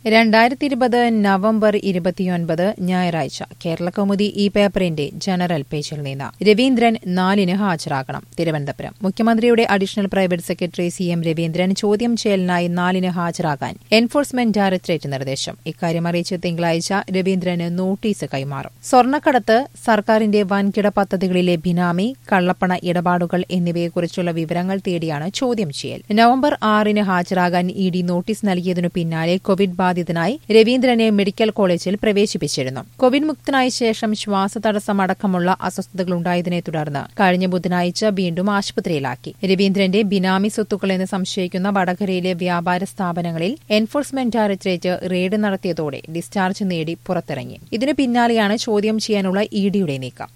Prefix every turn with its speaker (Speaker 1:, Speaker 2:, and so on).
Speaker 1: രണ്ടായിരത്തി ഇരുപത് നവംബർ ഇരുപത്തിയൊൻപത് ഞായറാഴ്ച കേരള കൗമുദി ഈ പേപ്പറിന്റെ ജനറൽ പേജിൽ നിന്ന് രവീന്ദ്രൻ നാലിന് ഹാജരാകണം തിരുവനന്തപുരം മുഖ്യമന്ത്രിയുടെ additional private secretary C M Raveendran ചോദ്യം ചെയ്യലിനായി നാലിന് ഹാജരാകാൻ എൻഫോഴ്സ്മെന്റ് ഡയറക്ടറേറ്റ് നിർദ്ദേശം ഇക്കാര്യം അറിയിച്ച് തിങ്കളാഴ്ച രവീന്ദ്രന് നോട്ടീസ് കൈമാറും സ്വർണ്ണക്കടത്ത് സർക്കാരിന്റെ വൻകിട പദ്ധതികളിലെ ബിനാമി കള്ളപ്പണ ഇടപാടുകൾ എന്നിവയെക്കുറിച്ചുള്ള വിവരങ്ങൾ തേടിയാണ് ചോദ്യം ചെയ്യൽ നവംബർ ആറിന് ഹാജരാകാൻ ഇ ഡി നോട്ടീസ് നൽകിയതിനു പിന്നാലെ കോവിഡ് ബാധിതനായി രവീന്ദ്രനെ മെഡിക്കൽ കോളേജിൽ പ്രവേശിപ്പിച്ചിരുന്നു കോവിഡ് മുക്തനായ ശേഷം ശ്വാസതടസ്സം അടക്കമുള്ള അസ്വസ്ഥതകളുണ്ടായതിനെ തുടർന്ന് കഴിഞ്ഞ ബുധനാഴ്ച വീണ്ടും ആശുപത്രിയിലാക്കി രവീന്ദ്രന്റെ ബിനാമി സ്വത്തുക്കളെന്ന് സംശയിക്കുന്ന വടകരയിലെ വ്യാപാര സ്ഥാപനങ്ങളിൽ എൻഫോഴ്സ്മെന്റ് ഡയറക്ടറേറ്റ് റെയ്ഡ് നടത്തിയതോടെ ഡിസ്ചാർജ് നേടി പുറത്തിറങ്ങി ഇതിനു പിന്നാലെയാണ് ചോദ്യം ചെയ്യാനുള്ള ഇ ഡിയുടെ നീക്കം